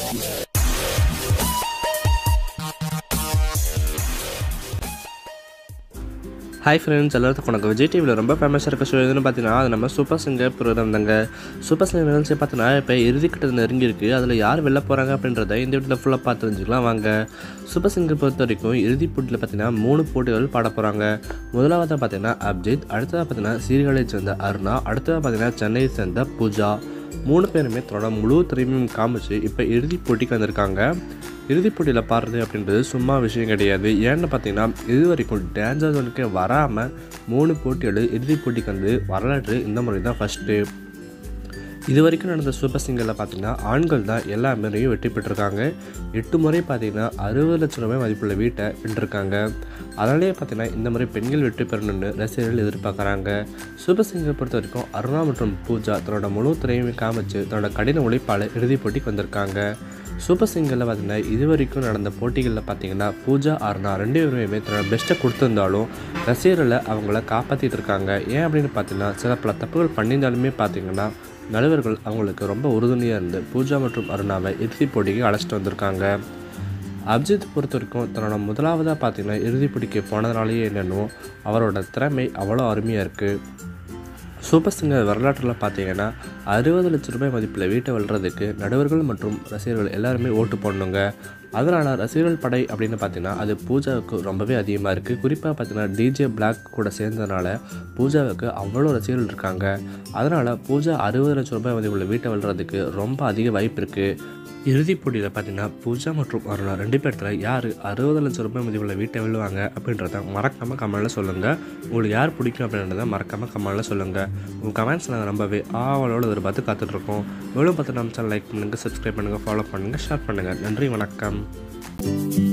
hi friends எல்லாத்துக்கும் வணக்கம் விஜய் டிவியில் ரொம்ப ஃபேமஸாக இருக்க ஷோ எதுன்னு பார்த்தீங்கன்னா அது நம்ம சூப்பர் சிங்கர் ப்ரோக்ராம் தாங்க சூப்பர் சிங்கர் நிகழ்ச்சி பார்த்தீங்கன்னா இப்போ இறுதிக்கிட்ட நெருங்கியிருக்கு அதில் யார் வெளில போகிறாங்க அப்படின்றத இந்த வீட்டில் ஃபுல்லாக பார்த்து தெரிஞ்சுக்கலாம் வாங்க சூப்பர் சிங்கர் பொறுத்த வரைக்கும் இறுதிப் போட்டியில் பார்த்தீங்கன்னா மூணு போட்டிகள் பாட போகிறாங்க முதலாவதாக பார்த்தீங்கன்னா அப்ஜித் அடுத்ததாக பார்த்தீங்கன்னா சீர்காழியை சேர்ந்த அருணா அடுத்ததாக பார்த்தீங்கன்னா சென்னையை சேர்ந்த பூஜா மூணு பேருமே தன்னோட முழு திறமையும் காமிச்சு இப்போ இறுதிப் போட்டிக்கு வந்திருக்காங்க இறுதிப் போட்டியில் பாடுறது அப்படின்றது சும்மா விஷயம் கிடையாது ஏன்னு பார்த்தீங்கன்னா இது வரைக்கும் டான்ஸர் ஜோனுக்கு வராமல் மூணு போட்டிகள் இறுதிப் போட்டிக்கு வந்து வரலாற்று இந்த முறை தான் ஃபஸ்ட்டு இது வரைக்கும் நடந்த சூப்பர் சிங்கரில் பார்த்தீங்கன்னா ஆண்கள் தான் எல்லா முறையும் வெற்றி பெற்றிருக்காங்க எட்டு முறை பார்த்தீங்கன்னா அறுபது லட்சம் ரூபாய் மதிப்புள்ள வீட்டை வென்றிருக்காங்க அதனாலேயே பார்த்தீங்கன்னா இந்த முறை பெண்கள் வெற்றி பெறணும்னு ரசிகர்கள் எதிர்பார்க்குறாங்க சூப்பர் சிங்கரை பொறுத்த வரைக்கும் அருணா மற்றும் பூஜா தன்னோட முழு திரையுமே காமிச்சு தன்னோட கடின உழைப்பால் இறுதிப் போட்டிக்கு வந்திருக்காங்க சூப்பர் சிங்கரில் பார்த்தீங்கன்னா இது வரைக்கும் நடந்த போட்டிகளில் பார்த்தீங்கன்னா பூஜா அருணா ரெண்டு பேருமே தன்னோட பெஸ்ட்டை கொடுத்துருந்தாலும் ரசிகர்களை அவங்கள காப்பாற்றிட்டு இருக்காங்க ஏன் அப்படின்னு பார்த்தீங்கன்னா சில பல தப்புகள் பண்ணியிருந்தாலுமே பார்த்தீங்கன்னா நடுவர்கள் அவங்களுக்கு ரொம்ப உறுதுணையாக இருந்து பூஜா மற்றும் அருணாவை இறுதிப் போட்டிக்கு அழைச்சிட்டு வந்திருக்காங்க அபிஜித் பொறுத்த வரைக்கும் தன்னோட முதலாவதாக பார்த்தீங்கன்னா இறுதிப் போட்டிக்கு போனதுனாலேயே என்னென்னோ அவரோட திறமை அவ்வளோ அருமையாக இருக்குது சூப்பர் சிங்கர் வரலாற்றில் பார்த்தீங்கன்னா அறுபது லட்ச ரூபாய் மதிப்பில் வீட்டை வெல்றதுக்கு நடுவர்கள் மற்றும் ரசிகர்கள் எல்லாருமே ஓட்டு போடணுங்க அதனால் ரசிகர்கள் படை அப்படின்னு பார்த்தீங்கன்னா அது பூஜாவுக்கு ரொம்பவே அதிகமாக இருக்குது குறிப்பாக பார்த்தீங்கன்னா டிஜே பிளாக் கூட சேர்ந்ததுனால பூஜாவுக்கு அவ்வளோ ரசிகர்கள் இருக்காங்க அதனால் பூஜா அறுபது லட்ச ரூபாய் மதிப்புள்ள வீட்டை வெல்றதுக்கு ரொம்ப அதிக வாய்ப்பு இருக்குது இறுதிப் போட்டியில் பார்த்தீங்கன்னா பூஜா மற்றும் அருணா ரெண்டு பேர்த்தில் யார் அறுபது லட்சம் ரூபாய் மதிப்புள்ள வீட்டை வெல்லுவாங்க அப்படின்றத மறக்காமல் கமெண்டில் சொல்லுங்கள் உங்களுக்கு யார் பிடிக்கும் அப்படின்றத மறக்காமல் கமெண்டில் சொல்லுங்கள் உங்கள் கமெண்ட்ஸ் நாங்கள் ரொம்பவே ஆவலோடு எதிர்பார்த்து காத்துட்ருக்கோம் எவ்வளோ பார்த்து நம்ம சேனல் லைக் பண்ணுங்கள் சப்ஸ்கிரைப் பண்ணுங்கள் ஃபாலோ பண்ணுங்கள் ஷேர் பண்ணுங்கள் நன்றி வணக்கம்